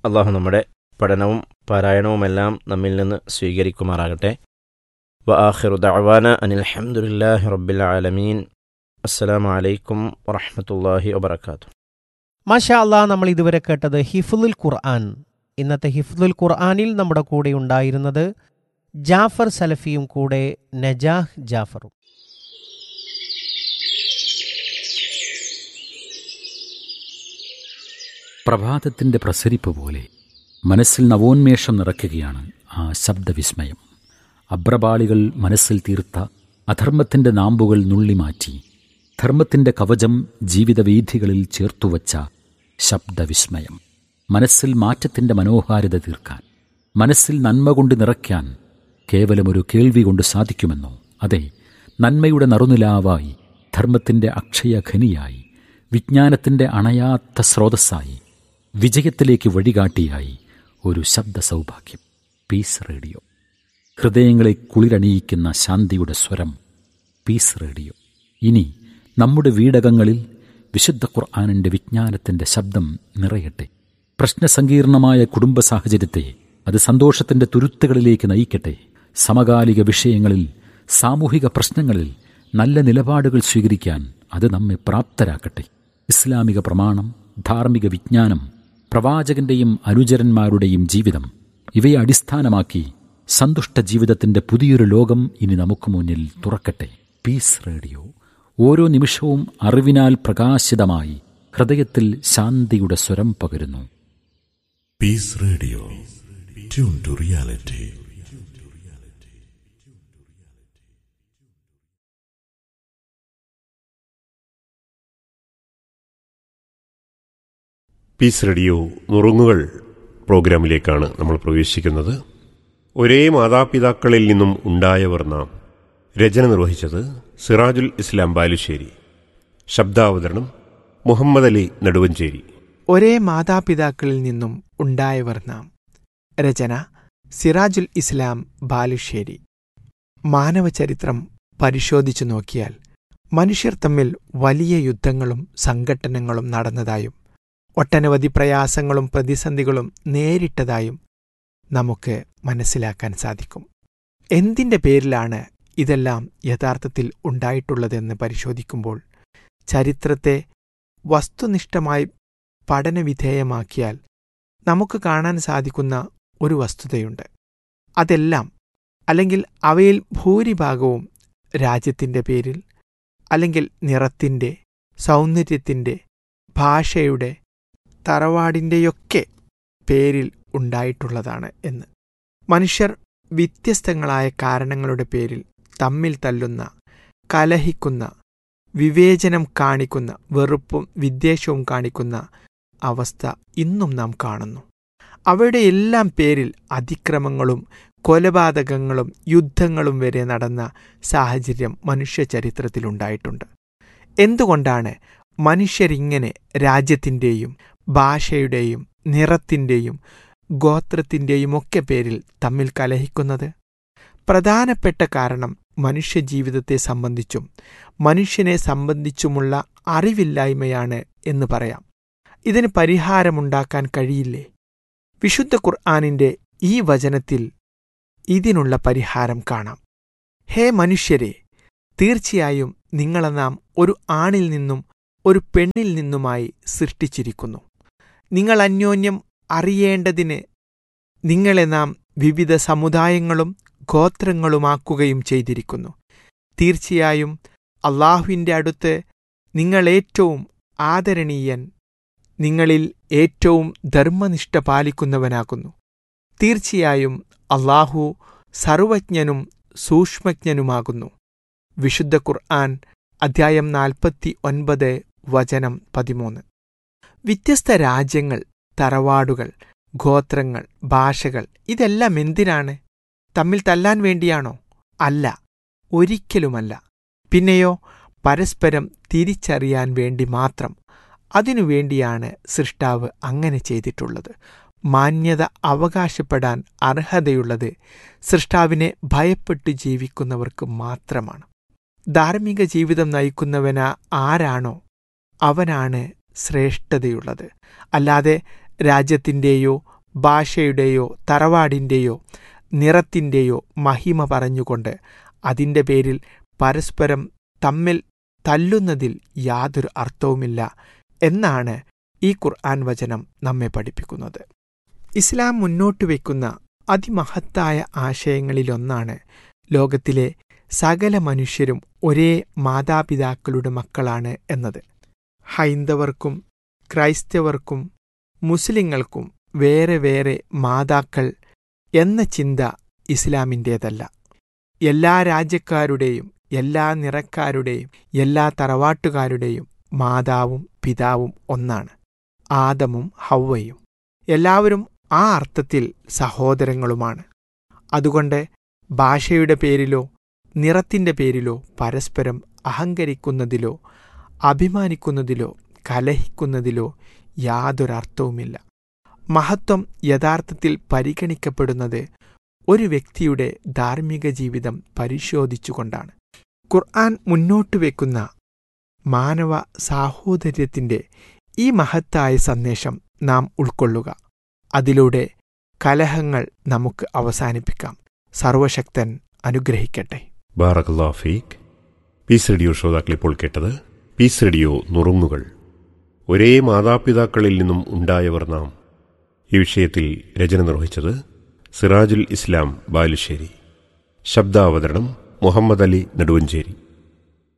അള്ളാഹു നമ്മുടെ പഠനവും പാരായണവുമെല്ലാം നമ്മിൽ നിന്ന് സ്വീകരിക്കുമാറാകട്ടെ വ ആഖിറു ദഅവാന അനിൽ ഹംദുലില്ലാഹി റബ്ബിൽ ആലമീൻ അസ്സലാമു അലൈക്കും വറഹ്മത്തുള്ളാഹി വബറകാതുഹു മാഷാ അള്ളാ നമ്മൾ ഇതുവരെ കേട്ടത് ഹിഫുലുൽ ഖുർആൻ ഇന്നത്തെ ഹിഫുലുൽ ഖുർആനിൽ നമ്മുടെ കൂടെ ഉണ്ടായിരുന്നത് ജാഫർ സലഫിയും കൂടെ നജാഹ് ജാഫറും പ്രഭാതത്തിൻ്റെ പ്രസരിപ്പ് പോലെ മനസ്സിൽ നവോന്മേഷം നിറയ്ക്കുകയാണ് ആ ശബ്ദവിസ്മയം അബ്രപാളികൾ മനസ്സിൽ തീർത്ത അധർമ്മത്തിൻ്റെ നാമ്പുകൾ നുള്ളിമാറ്റി ധർമ്മത്തിൻ്റെ കവചം ജീവിതവീഥികളിൽ ചേർത്തുവച്ച ശബ്ദവിസ്മയം മനസ്സിൽ മാറ്റത്തിൻ്റെ മനോഹാരിത തീർക്കാൻ മനസ്സിൽ നന്മ കൊണ്ട് നിറയ്ക്കാൻ കേവലമൊരു കേൾവി കൊണ്ട് സാധിക്കുമെന്നോ അതെ നന്മയുടെ നറുനിലാവായി ധർമ്മത്തിൻ്റെ അക്ഷയഖനിയായി വിജ്ഞാനത്തിൻ്റെ അണയാത്ത സ്രോതസ്സായി വിജയത്തിലേക്ക് വഴികാട്ടിയായി ഒരു ശബ്ദ സൗഭാഗ്യം പീസ് റേഡിയോ ഹൃദയങ്ങളെ കുളിരണിയിക്കുന്ന ശാന്തിയുടെ സ്വരം പീസ് റേഡിയോ ഇനി നമ്മുടെ വീടകങ്ങളിൽ വിശുദ്ധ ഖുർആാനിൻ്റെ വിജ്ഞാനത്തിൻ്റെ ശബ്ദം നിറയട്ടെ പ്രശ്നസങ്കീർണമായ കുടുംബ സാഹചര്യത്തെ അത് സന്തോഷത്തിൻ്റെ തുരുത്തുകളിലേക്ക് നയിക്കട്ടെ സമകാലിക വിഷയങ്ങളിൽ സാമൂഹിക പ്രശ്നങ്ങളിൽ നല്ല നിലപാടുകൾ സ്വീകരിക്കാൻ അത് നമ്മെ പ്രാപ്തരാക്കട്ടെ ഇസ്ലാമിക പ്രമാണം ധാർമ്മിക വിജ്ഞാനം പ്രവാചകന്റെയും അനുചരന്മാരുടെയും ജീവിതം ഇവയെ അടിസ്ഥാനമാക്കി സന്തുഷ്ട ജീവിതത്തിന്റെ പുതിയൊരു ലോകം ഇനി നമുക്ക് മുന്നിൽ തുറക്കട്ടെ പീസ് റേഡിയോ ഓരോ നിമിഷവും അറിവിനാൽ പ്രകാശിതമായി ഹൃദയത്തിൽ ശാന്തിയുടെ സ്വരം പകരുന്നു Peace Radio. Tune to reality. Peace radio നുറുങ്ങുകൾ പ്രോഗ്രാമിലേക്കാണ് നമ്മൾ പ്രവേശിക്കുന്നത് ഒരേ മാതാപിതാക്കളിൽ നിന്നും ഉണ്ടായവർ നാം രചന നിർവഹിച്ചത് സിറാജുൽ ഇസ്ലാം ബാലുശ്ശേരി ശബ്ദാവതരണം മുഹമ്മദ് അലി നടുവഞ്ചേരി ഒരേ മാതാപിതാക്കളിൽ നിന്നും ഉണ്ടായവർ നാം രചന സിറാജുൽ ഇസ്ലാം ബാലുശ്ശേരി മാനവചരിത്രം പരിശോധിച്ചു നോക്കിയാൽ മനുഷ്യർ തമ്മിൽ വലിയ യുദ്ധങ്ങളും സംഘട്ടനങ്ങളും നടന്നതായും ഒട്ടനവധി പ്രയാസങ്ങളും പ്രതിസന്ധികളും നേരിട്ടതായും നമുക്ക് മനസ്സിലാക്കാൻ സാധിക്കും എന്തിൻ്റെ പേരിലാണ് ഇതെല്ലാം യഥാർത്ഥത്തിൽ ഉണ്ടായിട്ടുള്ളതെന്ന് പരിശോധിക്കുമ്പോൾ ചരിത്രത്തെ വസ്തുനിഷ്ഠമായി പഠനവിധേയമാക്കിയാൽ നമുക്ക് കാണാൻ സാധിക്കുന്ന ഒരു വസ്തുതയുണ്ട് അതെല്ലാം അല്ലെങ്കിൽ അവയിൽ ഭൂരിഭാഗവും രാജ്യത്തിൻ്റെ പേരിൽ അല്ലെങ്കിൽ നിറത്തിൻ്റെ സൗന്ദര്യത്തിൻ്റെ ഭാഷയുടെ തറവാടിൻ്റെയൊക്കെ പേരിൽ ഉണ്ടായിട്ടുള്ളതാണ് എന്ന് മനുഷ്യർ വ്യത്യസ്തങ്ങളായ കാരണങ്ങളുടെ പേരിൽ തമ്മിൽ തല്ലുന്ന കലഹിക്കുന്ന വിവേചനം കാണിക്കുന്ന വെറുപ്പും വിദ്വേഷവും കാണിക്കുന്ന അവസ്ഥ ഇന്നും നാം കാണുന്നു അവയുടെ എല്ലാം പേരിൽ അതിക്രമങ്ങളും കൊലപാതകങ്ങളും യുദ്ധങ്ങളും വരെ നടന്ന സാഹചര്യം മനുഷ്യ ചരിത്രത്തിലുണ്ടായിട്ടുണ്ട് എന്തുകൊണ്ടാണ് മനുഷ്യരിങ്ങനെ രാജ്യത്തിൻ്റെയും ഭാഷയുടെയും നിറത്തിൻ്റെയും ഗോത്രത്തിൻ്റെയും ഒക്കെ പേരിൽ തമ്മിൽ കലഹിക്കുന്നത് പ്രധാനപ്പെട്ട കാരണം മനുഷ്യജീവിതത്തെ സംബന്ധിച്ചും മനുഷ്യനെ സംബന്ധിച്ചുമുള്ള അറിവില്ലായ്മയാണ് എന്ന് പറയാം ഇതിന് പരിഹാരമുണ്ടാക്കാൻ കഴിയില്ലേ വിശുദ്ധ ഖുർആാനിന്റെ ഈ വചനത്തിൽ ഇതിനുള്ള പരിഹാരം കാണാം ഹേ മനുഷ്യരെ തീർച്ചയായും നിങ്ങളെ നാം ഒരു ആണിൽ നിന്നും ഒരു പെണ്ണിൽ നിന്നുമായി സൃഷ്ടിച്ചിരിക്കുന്നു നിങ്ങൾ അന്യോന്യം അറിയേണ്ടതിന് നിങ്ങളെ നാം വിവിധ സമുദായങ്ങളും ഗോത്രങ്ങളുമാക്കുകയും ചെയ്തിരിക്കുന്നു തീർച്ചയായും അള്ളാഹുവിൻ്റെ അടുത്ത് നിങ്ങളേറ്റവും ആദരണീയൻ നിങ്ങളിൽ ഏറ്റവും ധർമ്മനിഷ്ഠ പാലിക്കുന്നവനാകുന്നു തീർച്ചയായും അള്ളാഹു സർവജ്ഞനും സൂക്ഷ്മജ്ഞനുമാകുന്നു വിശുദ്ധ ഖുർആൻ അധ്യായം നാൽപ്പത്തി ഒൻപത് വചനം പതിമൂന്ന് വ്യത്യസ്ത രാജ്യങ്ങൾ തറവാടുകൾ ഗോത്രങ്ങൾ ഭാഷകൾ ഇതെല്ലാം എന്തിനാണ് തമ്മിൽ തല്ലാൻ വേണ്ടിയാണോ അല്ല ഒരിക്കലുമല്ല പിന്നെയോ പരസ്പരം തിരിച്ചറിയാൻ വേണ്ടി മാത്രം അതിനുവേണ്ടിയാണ് സൃഷ്ടാവ് അങ്ങനെ ചെയ്തിട്ടുള്ളത് മാന്യത അവകാശപ്പെടാൻ അർഹതയുള്ളത് സൃഷ്ടാവിനെ ഭയപ്പെട്ടു ജീവിക്കുന്നവർക്ക് മാത്രമാണ് ധാർമ്മിക ജീവിതം നയിക്കുന്നവന ആരാണോ അവനാണ് ശ്രേഷ്ഠതയുള്ളത് അല്ലാതെ രാജ്യത്തിൻ്റെയോ ഭാഷയുടെയോ തറവാടിൻ്റെയോ നിറത്തിൻ്റെയോ മഹിമ പറഞ്ഞുകൊണ്ട് അതിൻ്റെ പേരിൽ പരസ്പരം തമ്മിൽ തല്ലുന്നതിൽ യാതൊരു അർത്ഥവുമില്ല എന്നാണ് ഈ ഖുർആൻ വചനം നമ്മെ പഠിപ്പിക്കുന്നത് ഇസ്ലാം മുന്നോട്ട് വയ്ക്കുന്ന അതിമഹത്തായ ആശയങ്ങളിലൊന്നാണ് ലോകത്തിലെ സകല മനുഷ്യരും ഒരേ മാതാപിതാക്കളുടെ മക്കളാണ് എന്നത് ഹൈന്ദവർക്കും ക്രൈസ്തവർക്കും മുസ്ലിങ്ങൾക്കും വേറെ വേറെ മാതാക്കൾ എന്ന ചിന്ത ഇസ്ലാമിൻ്റേതല്ല എല്ലാ രാജ്യക്കാരുടെയും എല്ലാ നിറക്കാരുടെയും എല്ലാ തറവാട്ടുകാരുടെയും മാതാവും പിതാവും ഒന്നാണ് ആദമും ഹൗവയും എല്ലാവരും ആ അർത്ഥത്തിൽ സഹോദരങ്ങളുമാണ് അതുകൊണ്ട് ഭാഷയുടെ പേരിലോ നിറത്തിൻ്റെ പേരിലോ പരസ്പരം അഹങ്കരിക്കുന്നതിലോ അഭിമാനിക്കുന്നതിലോ കലഹിക്കുന്നതിലോ യാതൊരർത്ഥവുമില്ല മഹത്വം യഥാർത്ഥത്തിൽ പരിഗണിക്കപ്പെടുന്നത് ഒരു വ്യക്തിയുടെ ധാർമ്മിക ജീവിതം പരിശോധിച്ചുകൊണ്ടാണ് ഖുർആൻ മുന്നോട്ട് വെക്കുന്ന മാനവ സാഹോദര്യത്തിൻ്റെ ഈ മഹത്തായ സന്ദേശം നാം ഉൾക്കൊള്ളുക അതിലൂടെ കലഹങ്ങൾ നമുക്ക് അവസാനിപ്പിക്കാം സർവശക്തൻ അനുഗ്രഹിക്കട്ടെ ബാറകല്ലാ ഫീക്ക് പീസ് റേഡിയോ ശ്രോതാക്കൾ ഇപ്പോൾ കേട്ടത് പീസ് റേഡിയോ നുറുങ്ങുകൾ ഒരേ മാതാപിതാക്കളിൽ നിന്നും ഉണ്ടായവർ നാം ഈ വിഷയത്തിൽ രചന നിർവഹിച്ചത് സിറാജുൽ ഇസ്ലാം ബാലുശ്ശേരി ശബ്ദാവതരണം മുഹമ്മദ് അലി നെടുവഞ്ചേരി